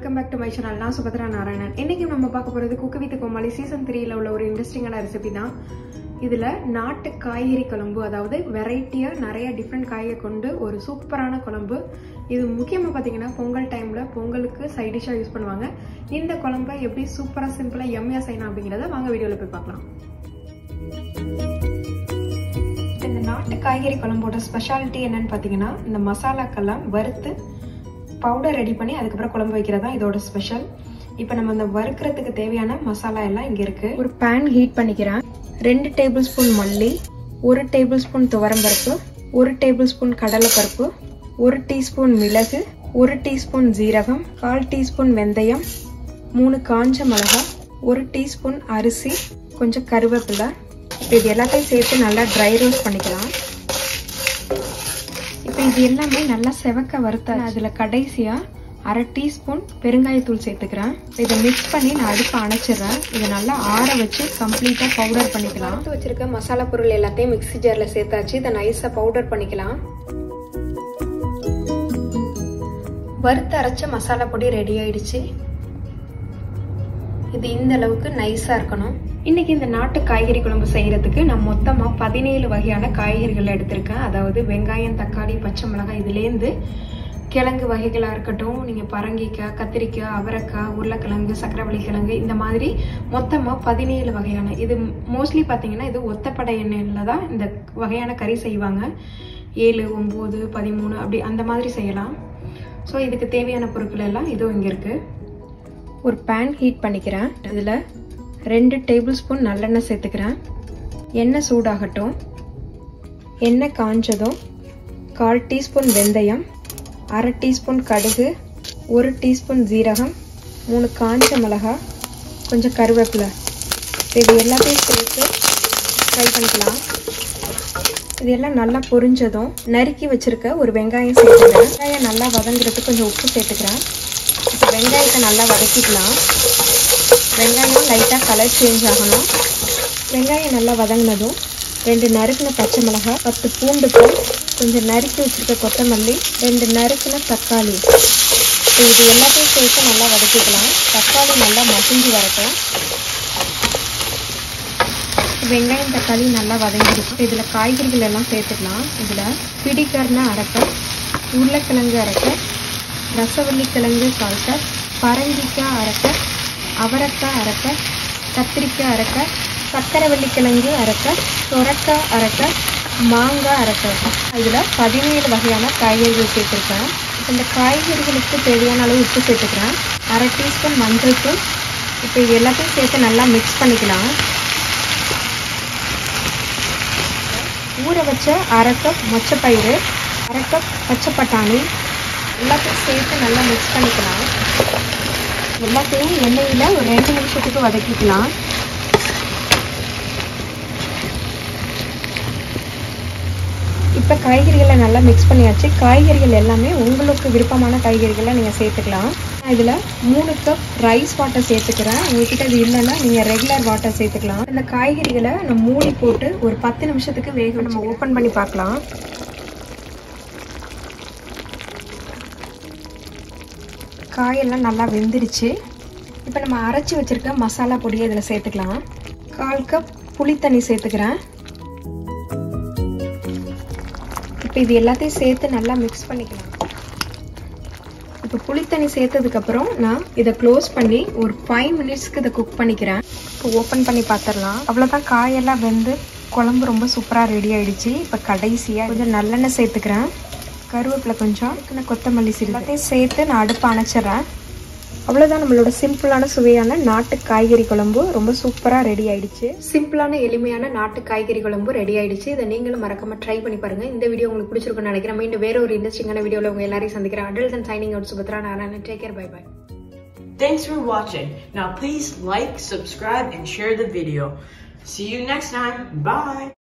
Welcome back to my channel நான் சுபத்ரா நாராயணன் இன்னைக்கு நம்ம பார்க்க போறது குக்கு வித் கோமாளி சீசன் த்ரீல உள்ள ஒரு இன்ட்ரெஸ்டிங்கான ரெசிபி தான் இதுல நாட்டு காய்கறி குழம்பு அதாவது வெரைட்டியா நிறைய டிஃப்ரெண்ட் காயை கொண்டு ஒரு சூப்பரான குழம்பு இது முக்கியமா பாத்தீங்கன்னா பொங்கல் டைம்ல பொங்கலுக்கு சைட் டிஷ்ஷா யூஸ் பண்ணுவாங்க இந்த குழம்பை எப்படி சூப்பரா சிம்பிளா எம்மையா செய்யணும் அப்படிங்கறத வாங்க வீடியோல போய் பார்க்கலாம் இந்த நாட்டு காய்கறி குழம்போட ஸ்பெஷாலிட்டி என்னன்னு பார்த்தீங்கன்னா இந்த மசாலாக்கெல்லாம் வறுத்து பவுடர் ரெடி பண்ணி அதுக்கப்புறம் குழம்பு வைக்கிறது தான் இதோட ஸ்பெஷல் இப்போ நம்ம இந்த வறுக்கிறதுக்கு தேவையான மசாலா எல்லாம் இங்கே இருக்கு ஒரு பேன் ஹீட் பண்ணிக்கிறேன் ரெண்டு டேபிள் ஸ்பூன் மல்லி ஒரு டேபிள் ஸ்பூன் துவரம்பருப்பு ஒரு டேபிள் ஸ்பூன் கடலைப்பருப்பு ஒரு டீஸ்பூன் மிளகு ஒரு டீஸ்பூன் ஜீரகம் கால் டீஸ்பூன் வெந்தயம் மூணு காஞ்ச மிளகாய் ஒரு டீஸ்பூன் அரிசி கொஞ்சம் கருவேப்பிலை இப்போ இது எல்லாத்தையும் சேர்த்து நல்லா ட்ரை ரோஸ்ட் பண்ணிக்கலாம் இப்போ இது எல்லாமே நல்லா செவக்க வறுத்த அதில் கடைசியாக அரை டீஸ்பூன் பெருங்காயத்தூள் சேர்த்துக்கிறேன் இதை மிக்ஸ் பண்ணி நான் அடுப்பை அணைச்சிடுறேன் இதை நல்லா ஆற வச்சு கம்ப்ளீட்டாக பவுடர் பண்ணிக்கலாம் வறுத்து வச்சிருக்க மசாலா பொருள் எல்லாத்தையும் மிக்ஸி ஜாரில் சேர்த்தாச்சு இதை நைஸாக பவுடர் பண்ணிக்கலாம் வறுத்து அரைச்ச மசாலா பொடி ரெடி ஆயிடுச்சு இது இந்த அளவுக்கு நைஸாக இருக்கணும் இன்னைக்கு இந்த நாட்டு காய்கறி குழம்பு செய்யறதுக்கு நான் மொத்தமாக பதினேழு வகையான காய்கறிகள் எடுத்திருக்கேன் அதாவது வெங்காயம் தக்காளி பச்சை மிளகாய் இதுலேருந்து கிழங்கு வகைகளாக இருக்கட்டும் நீங்கள் பரங்கிக்காய் கத்திரிக்காய் அவரைக்காய் உருளைக்கிழங்கு சக்கரவள்ளி கிழங்கு இந்த மாதிரி மொத்தமாக பதினேழு வகையான இது மோஸ்ட்லி பார்த்தீங்கன்னா இது ஒத்தப்படை எண்ணெயில் தான் இந்த வகையான கறி செய்வாங்க ஏழு ஒம்பது பதிமூணு அப்படி அந்த மாதிரி செய்யலாம் ஸோ இதுக்கு தேவையான பொருட்கள் எல்லாம் இதுவும் இங்கே இருக்குது ஒரு பேன் ஹீட் பண்ணிக்கிறேன் இதில் ரெண்டு டேபிள் ஸ்பூன் நல்லெண்ணெய் சேர்த்துக்கிறேன் எண்ணெய் சூடாகட்டும் எண்ணெய் காஞ்சதும் கால் டீஸ்பூன் வெந்தயம் அரை டீஸ்பூன் கடுகு ஒரு டீஸ்பூன் ஜீரகம் மூணு காஞ்ச மிளகாய் கொஞ்சம் கருவேப்பிலை இது எல்லாத்தையும் சேர்த்து ஃப்ரை பண்ணிக்கலாம் இது எல்லாம் நல்லா பொரிஞ்சதும் நறுக்கி வச்சிருக்க ஒரு வெங்காயம் சேர்த்துக்கிறேன் வெங்காயம் நல்லா வதங்குறதுக்கு கொஞ்சம் உப்பு சேர்த்துக்கிறேன் இப்போ வெங்காயத்தை நல்லா வதக்கிக்கலாம் வெங்காயம் லைட்டாக கலர் சேஞ்ச் ஆகணும் வெங்காயம் நல்லா வதங்கினதும் ரெண்டு நறுக்கின பச்சை மிளகாய் பத்து பூண்டு பல் கொஞ்சம் நறுக்கி வச்சுருக்க கொத்தமல்லி ரெண்டு நறுக்கின தக்காளி இது எல்லாத்தையும் சேர்த்து நல்லா வதக்கிக்கலாம் தக்காளி நல்லா மசிஞ்சு வரட்டும் வெங்காயம் தக்காளி நல்லா வதங்கிடுச்சு இதில் காய்கறிகள் எல்லாம் சேர்த்துக்கலாம் இதில் பிடிக்கர்னா அரைக்க உருளைக்கிழங்கு அரைக்க ரசவள்ளி கிழங்கு கால் கப் பரங்கிக்காய் அரைக்க அவரைக்காய் அரைக்க கத்திரிக்காய் அரைக்க சக்கரவள்ளி கிழங்கு அரைக்க சொரக்காய் அரைக்க மாங்காய் அரைக்க இதில் பதினேழு வகையான காய்கறிகள் சேர்த்துருக்கேன் இந்த காய்கறிகளுக்கு தேவையான அளவு உப்பு சேர்த்துக்கிறேன் அரை டீஸ்பூன் மஞ்சள் தூள் இப்போ இது எல்லாத்தையும் சேர்த்து நல்லா மிக்ஸ் பண்ணிக்கலாம் ஊற வச்ச அரை கப் மொச்சப்பயிறு அரை கப் பச்சை பட்டாணி எல்லாத்தையும் சேர்த்து நல்லா மிக்ஸ் பண்ணிக்கலாம் எல்லாத்தையும் எண்ணெயில் ஒரு ரெண்டு நிமிஷத்துக்கு வதக்கிக்கலாம் இப்போ காய்கறிகளை நல்லா மிக்ஸ் பண்ணியாச்சு காய்கறிகள் எல்லாமே உங்களுக்கு விருப்பமான காய்கறிகளை நீங்கள் சேர்த்துக்கலாம் இதில் மூணு கப் ரைஸ் வாட்டர் சேர்த்துக்கிறேன் உங்ககிட்ட இது இல்லைன்னா நீங்கள் ரெகுலர் வாட்டர் சேர்த்துக்கலாம் இந்த காய்கறிகளை நம்ம மூடி போட்டு ஒரு பத்து நிமிஷத்துக்கு வேக நம்ம ஓப்பன் பண்ணி பார்க்கலாம் காயெல்லாம் நல்லா வெந்துருச்சு இப்போ நம்ம அரைச்சி வச்சுருக்க மசாலா பொடியை இதில் சேர்த்துக்கலாம் கால் கப் புளி தண்ணி சேர்த்துக்கிறேன் இப்போ இது எல்லாத்தையும் சேர்த்து நல்லா மிக்ஸ் பண்ணிக்கலாம் இப்போ புளித்தண்ணி சேர்த்ததுக்கப்புறம் நான் இதை க்ளோஸ் பண்ணி ஒரு ஃபைவ் மினிட்ஸ்க்கு இதை குக் பண்ணிக்கிறேன் இப்போ ஓப்பன் பண்ணி பார்த்துடலாம் அவ்வளோதான் காயெல்லாம் வெந்து குழம்பு ரொம்ப சூப்பராக ரெடி ஆயிடுச்சு இப்போ கடைசியாக கொஞ்சம் நல்லெண்ணெய் சேர்த்துக்கிறேன் கருவேப்பிலை கொஞ்சம் கொத்தமல்லி சிறு எல்லாத்தையும் சேர்த்து நான் அடுப்பை அணைச்சிட்றேன் அவ்வளோதான் நம்மளோட சிம்பிளான சுவையான நாட்டு காய்கறி குழம்பு ரொம்ப சூப்பராக ரெடி ஆயிடுச்சு சிம்பிளான எளிமையான நாட்டு காய்கறி குழம்பு ரெடி ஆயிடுச்சு இதை நீங்களும் மறக்காம ட்ரை பண்ணி பாருங்க இந்த வீடியோ உங்களுக்கு பிடிச்சிருக்கும்னு நினைக்கிறேன் மீண்டும் வேற ஒரு இன்ட்ரெஸ்டிங்கான வீடியோவில் உங்க எல்லாரையும் சந்திக்கிறேன் adults and signing out Subhadra Narayanan take care bye bye Thanks for watching. Now please like, subscribe, and share the video. See you next time. Bye.